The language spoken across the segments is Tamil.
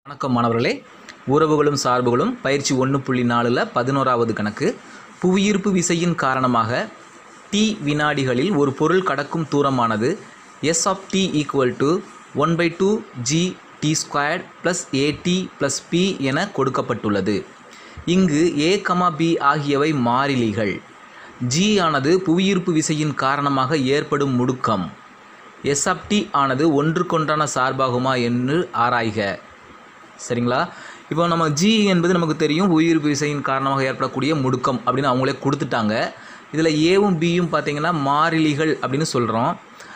வணக்கம் மாணவர்களே உறவுகளும் சார்புகளும் பயிற்சி ஒன்று புள்ளி நாலில் பதினோராவது கணக்கு புவியீர்ப்பு விசையின் காரணமாக டி வினாடிகளில் ஒரு பொருள் கடக்கும் தூரமானது S of T equal to one by two G T squared plus AT plus B என கொடுக்கப்பட்டுள்ளது இங்கு ஏ கமா பி ஆகியவை மாறிலிகள் ஜி ஆனது புவியீர்ப்பு விசையின் காரணமாக ஏற்படும் முடுக்கம் எஸ் ஆஃப் டி ஆனது ஒன்றுக்கொன்றான சார்பாகுமா என்று ஆராய்க சரிங்களா இப்போ நம்ம ஜி என்பது நமக்கு தெரியும் உயிர்ப்பு விசையின் காரணமாக ஏற்படக்கூடிய முடுக்கம் அப்படின்னு அவங்களே கொடுத்துட்டாங்க இதில் ஏவும் பியும் பார்த்தீங்கன்னா மாறிலிகள் அப்படின்னு சொல்கிறோம்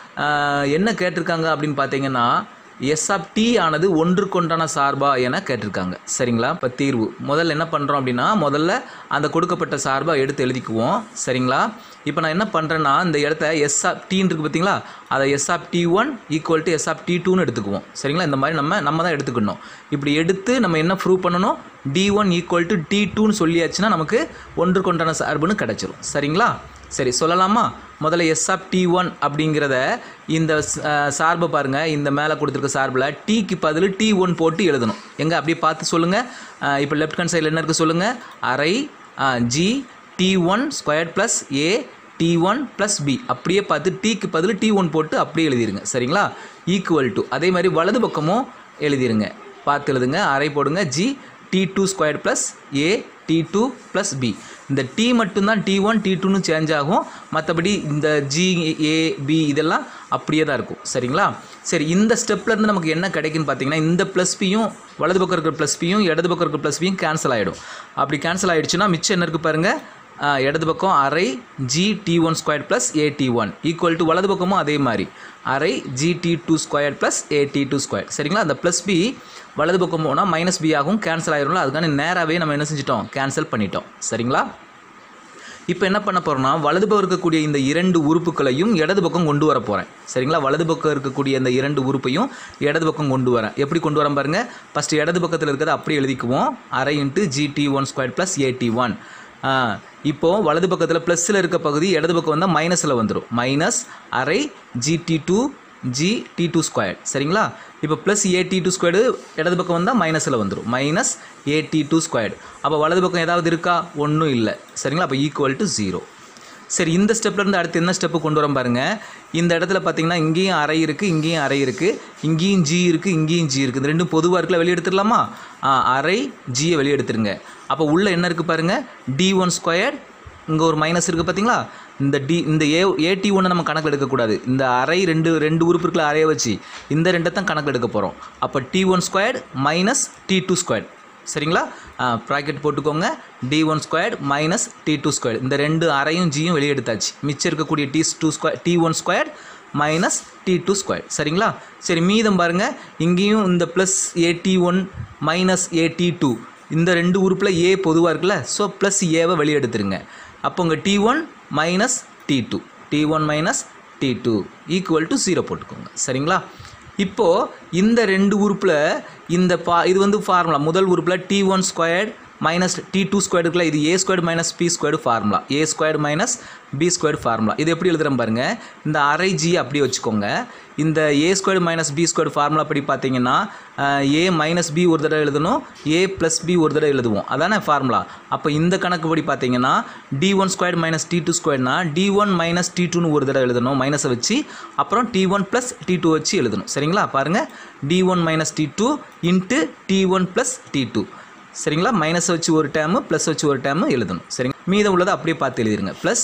என்ன கேட்டிருக்காங்க அப்படின்னு பார்த்தீங்கன்னா எஸ் ஆஃப் டி ஆனது ஒன்றுக்கொண்டான சார்பா என கேட்டிருக்காங்க சரிங்களா இப்போ தீர்வு முதல்ல என்ன பண்ணுறோம் அப்படின்னா முதல்ல அந்த கொடுக்கப்பட்ட சார்பை எடுத்து எழுதிக்குவோம் சரிங்களா இப்போ நான் என்ன பண்ணுறேன்னா இந்த இடத்த எஸ் ஆஃப் டீன் இருக்குது பார்த்தீங்களா அதை S of T one equal to S of T டூன்னு எடுத்துக்குவோம் சரிங்களா இந்த மாதிரி நம்ம நம்ம தான் எடுத்துக்கணும் இப்படி எடுத்து நம்ம என்ன ப்ரூவ் பண்ணணும் T one equal to T டூன்னு சொல்லியாச்சுன்னா நமக்கு ஒன்றுக்கொண்டான சார்புன்னு கிடச்சிரும் சரிங்களா சரி சொல்லலாமா முதல்ல எஸ் ஆஃப் டி ஒன் அப்படிங்கிறத இந்த அஹ், சார்பை பாருங்கள் இந்த மேலே கொடுத்துருக்க சார்பில் டீக்கு பதில் டி ஒன் போட்டு எழுதணும் எங்கே அப்படியே பார்த்து சொல்லுங்கள் இப்போ லெஃப்ட் ஹேண்ட் சைடில் என்ன இருக்குது சொல்லுங்கள் அரை G T one square plus A T one plus B அப்படியே பார்த்து டீக்கு பதில் டி ஒன் போட்டு அப்படியே எழுதிருங்க சரிங்களா ஈக்குவல் டு அதே மாதிரி வலது பக்கமும் எழுதிருங்க பார்த்து எழுதுங்க அரை போடுங்க G T two square plus A T two plus B இந்த டி மட்டும்தான் டி ஒன் டி டூன்னு சேஞ்ச் ஆகும் மற்றபடி இந்த ஜி ஏ பி இதெல்லாம் அப்படியே தான் இருக்கும் சரிங்களா சரி இந்த ஸ்டெப்லேருந்து நமக்கு என்ன கிடைக்குன்னு பார்த்தீங்கன்னா இந்த ப்ளஸ் பியும் வலது பக்கம் இருக்கிற ப்ளஸ் பியும் இடது பக்கம் இருக்கிற ப்ளஸ் பியும் கேன்சல் ஆகிடும் அப்படி கேன்சல் ஆகிடுச்சுன்னா மிச்சம் என்ன இருக்குது பாருங்கள் ஆ, இடது பக்கம் அரை G T one square plus A T one equal to வலது பக்கமும் அதே மாதிரி அரை G T two square plus A T two square சரிங்களா அந்த ப்ளஸ் பி வலது பக்கம் போனால் மைனஸ் பி ஆகும் கேன்சல் ஆயிரும்ல அதுக்கான நேராகவே நம்ம என்ன செஞ்சிட்டோம் கேன்சல் பண்ணிட்டோம் சரிங்களா இப்போ என்ன பண்ண போகிறோம்னா வலது பக்கம் இருக்கக்கூடிய இந்த இரண்டு உறுப்புகளையும் இடது பக்கம் கொண்டு வர போகிறேன் சரிங்களா வலது பக்கம் இருக்கக்கூடிய இந்த இரண்டு உறுப்பையும் இடது பக்கம் கொண்டு வரேன் எப்படி கொண்டு வரேன் பாருங்கள் ஃபஸ்ட்டு இடது பக்கத்தில் இருக்கிறத அப்படியே எழுதிக்குவோம் அரை into GT one square plus AT one இப்போது வலது பக்கத்தில் ப்ளஸில் இருக்க பகுதி இடது பக்கம் வந்தால் மைனஸில் வந்துடும் மைனஸ் அரை GT two G T two square சரிங்களா இப்போ plus A T two squared இடது பக்கம் வந்தால் மைனஸில் வந்துடும் minus A T two squared அப்போ வலது பக்கம் ஏதாவது இருக்கா ஒன்றும் இல்லை சரிங்களா அப்போ ஈக்குவல் டு ஜீரோ சரி இந்த ஸ்டெப்லேருந்து அடுத்து என்ன ஸ்டெப்பு கொண்டு வரோம் பாருங்கள் இந்த இடத்துல பார்த்தீங்கன்னா இங்கேயும் அறை இருக்குது இங்கேயும் அறை இருக்குது இங்கேயும் ஜி இருக்குது இங்கேயும் ஜி இருக்குது இந்த ரெண்டும் பொதுவாக இருக்குல்ல வெளியே எடுத்துடலாமா ஆ, அறை ஜியை வெளியே எடுத்துருங்க அப்போ உள்ளே என்ன இருக்குது பாருங்கள் டி ஒன் ஸ்கொயர் இங்கே ஒரு மைனஸ் இருக்குது பார்த்தீங்களா இந்த டி இந்த ஏ ஏடி ஒன்று நம்ம கணக்கில் எடுக்கக்கூடாது இந்த அரை ரெண்டு ரெண்டு உறுப்பு இருக்குல்ல அறையை வச்சு இந்த ரெண்டை தான் கணக்கில் எடுக்க போகிறோம் அப்போ T one square minus T two square சரிங்களா ப்ராக்கெட் போட்டுக்கோங்க T one square minus T two square இந்த ரெண்டு அரையும் ஜியும் வெளியே எடுத்தாச்சு மிச்சம் இருக்கக்கூடிய T two square T one square minus T two square சரிங்களா சரி மீதம் பாருங்கள் இங்கேயும் இந்த plus AT one minus AT two இந்த ரெண்டு உறுப்பில் ஏ பொதுவாக இருக்குல்ல ஸோ ப்ளஸ் ஏவை வெளியே எடுத்துருங்க அப்போ உங்கள் T one minus T two T one minus T two equal to zero போட்டுக்கோங்க சரிங்களா இப்போது இந்த ரெண்டு உறுப்பில் இந்த பா இது வந்து ஃபார்முலா முதல் உறுப்பில் T one squared minus T two square இருக்குல்ல இது A squared minus B squared formula A squared minus B squared formula இது எப்படி எழுதுறேன் பாருங்க இந்த அரை ஜி அப்படியே வச்சுக்கோங்க இந்த A squared minus B squared formula படி பார்த்தீங்கன்னா ஏ மைனஸ் பி ஒரு தடவை எழுதணும் ஏ ப்ளஸ் பி ஒரு தடவை எழுதுவோம் அதானே ஃபார்முலா அப்போ இந்த கணக்கு படி பார்த்தீங்கன்னா T one square minus T two ஸ்கொயர்னா டி ஒன் மைனஸ் டி டூன்னு ஒரு தடவை எழுதணும் மைனஸை வச்சு அப்புறம் T one plus T two வச்சு எழுதணும் சரிங்களா பாருங்கள் T one minus T two into T one plus T two சரிங்களா மைனஸ் வச்சு ஒரு டேர்மு ப்ளஸ் வச்சு ஒரு டேர்மு எழுதணும் சரிங்க மீதம் உள்ளதை அப்படியே பார்த்து எழுதிருங்க plus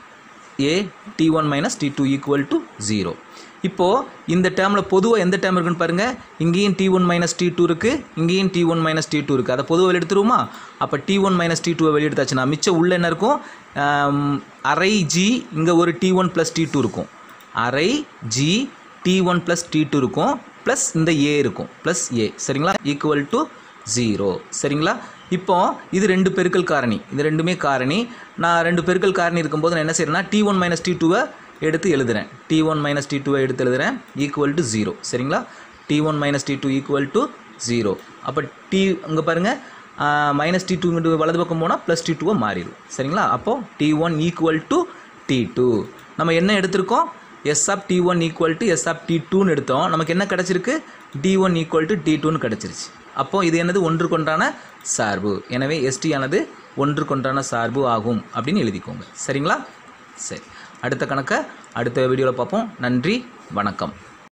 A T one minus T two equal to zero இப்போது இந்த டேர்மில் பொதுவாக எந்த டேர்ம் இருக்குன்னு பாருங்கள் இங்கேயும் T one minus T two இருக்குது இங்கேயும் T one minus T two இருக்குது அதை பொதுவாக வெளியே எடுத்துருவோமா அப்போ டி ஒன் மைனஸ் டி டூவை வெளியே எடுத்தாச்சுன்னா மிச்சம் உள்ள என்ன இருக்கும் ஆம், அரை ஜி இங்கே ஒரு T one plus T two இருக்கும் அரை G T one plus T two இருக்கும் ப்ளஸ் இந்த ஏ இருக்கும் ப்ளஸ் ஏ சரிங்களா ஈக்குவல் டு ஜீரோ சரிங்களா இப்போ இது ரெண்டு பெருக்கல் காரணி இது ரெண்டுமே காரணி நான் ரெண்டு பெருக்கல் காரணி இருக்கும்போது நான் என்ன செய்கிறேன்னா டி ஒன் மைனஸ் டி டூவை எடுத்து எழுதுறேன் டி ஒன் மைனஸ் டி டூவை எடுத்து எழுதுறேன் ஈக்குவல் டு ஜீரோ சரிங்களா T one minus T two equal to zero அப்போ டி இங்கே பாருங்கள் மைனஸ் டி டூ வலது பக்கம் போனால் ப்ளஸ் டி டூவை மாறிடும் சரிங்களா அப்போது T one equal to T two நம்ம என்ன எடுத்திருக்கோம் S of T one equal to S of T டூன்னு எடுத்தோம் நமக்கு என்ன கிடச்சிருக்கு T one equal to T டூன்னு கிடச்சிருச்சு அப்போது இது என்னது ஒன்றுக்கொன்றான சார்பு எனவே எஸ்டி ஆனது ஒன்றுக்கொன்றான சார்பு ஆகும் அப்படின்னு எழுதிக்கோங்க சரிங்களா சரி அடுத்த கணக்கை அடுத்த வீடியோவில் பார்ப்போம் நன்றி வணக்கம்